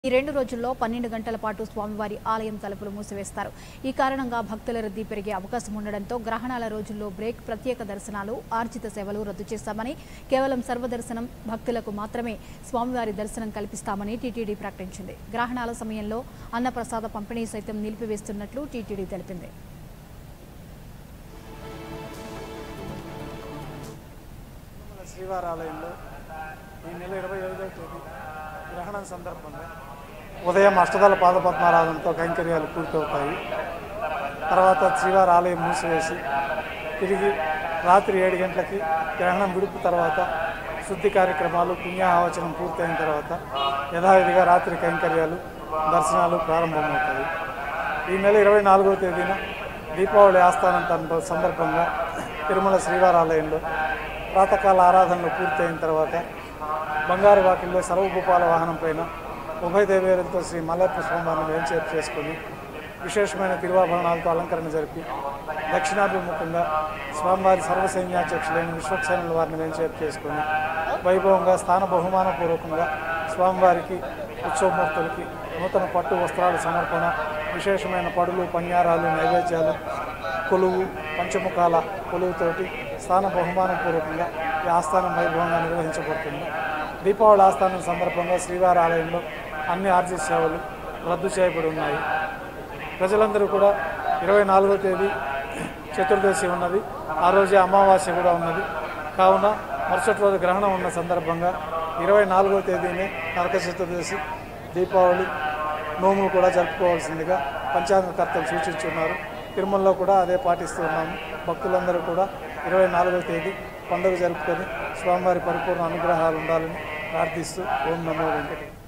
ఈ రెండు రోజుల్లో పన్నెండు గంటల పాటు స్వామివారి ఆలయం తలుపులు మూసివేస్తారు ఈ కారణంగా భక్తుల రద్దీ పెరిగే అవకాశం ఉండడంతో గ్రహణాల రోజుల్లో బ్రేక్ ప్రత్యేక దర్శనాలు ఆర్జిత సేవలు రద్దు చేస్తామని కేవలం సర్వదర్శనం భక్తులకు మాత్రమే స్వామివారి దర్శనం కల్పిస్తామని టీటీడీ ప్రకటించింది గ్రహణాల సమయంలో అన్నప్రసాద పంపిణీ సైతం నిలిపివేస్తున్నట్లు టీటీడీ తెలిపింది తిరుమల శ్రీవారి ఆలయంలో ఈ నెల ఇరవై ఐదవ తేదీ గ్రహణం సందర్భంగా ఉదయం అష్టదళ పాదపద్మారాధనతో కైంకర్యాలు పూర్తవుతాయి తర్వాత శ్రీవారి ఆలయం మూసివేసి తిరిగి రాత్రి ఏడు గంటలకి గ్రహణం విడుపు తర్వాత శుద్ధి కార్యక్రమాలు పుణ్యాహవచనం పూర్తయిన తర్వాత యథావిధిగా రాత్రి కైంకర్యాలు దర్శనాలు ప్రారంభమవుతాయి ఈ నెల ఇరవై నాలుగవ తేదీన దీపావళి ఆస్థానం తన సందర్భంగా తిరుమల శ్రీవారి ఆలయంలో ప్రాతకాల ఆరాధనలు పూర్తయిన తర్వాత బంగారు వాకిల్లో సర్వభూపాల వాహనం పైన ఉభయ దేవేరులతో శ్రీ మల్లప్ప స్వామివారిని వేంచేపు చేసుకొని విశేషమైన తిరువాభరణాలతో అలంకరణ జరిపి దక్షిణాభిముఖంగా స్వామివారి సర్వసైన్యాధ్యక్షులైన విశ్వక్సేనుల వారిని వేంచేపు చేసుకొని వైభవంగా స్థాన బహుమానపూర్వకంగా స్వామివారికి ఉత్సవమూర్తులకి నూతన పట్టు వస్త్రాల సమర్పణ విశేషమైన పడులు పన్యారాలు నైవేద్యాలు కొలువు పంచముఖాల కొలువుతోటి స్థాన బహుమానపూర్వకంగా ఈ ఆస్థానం వైభవంగా నిర్వహించబడుతుంది దీపావళి ఆస్థానం సందర్భంగా శ్రీవారి ఆలయంలో అన్ని ఆర్జీ సేవలు రద్దు చేయబడి ఉన్నాయి ప్రజలందరూ కూడా ఇరవై నాలుగో తేదీ చతుర్దశి ఉన్నది ఆ రోజే అమావాస్య కూడా ఉన్నది కావున మరుసటి రోజు గ్రహణం ఉన్న సందర్భంగా ఇరవై నాలుగో తేదీనే నరక చతుర్దశి దీపావళి నోములు కూడా జరుపుకోవాల్సిందిగా పంచాంగకర్తలు సూచించున్నారు తిరుమలలో కూడా అదే పాటిస్తూ ఉన్నాము భక్తులందరూ కూడా ఇరవై నాలుగో తేదీ పండుగ జరుపుకొని స్వామివారి పరిపూర్ణ అనుగ్రహాలు ఉండాలని ప్రార్థిస్తూ ఓం నమో వెంకటే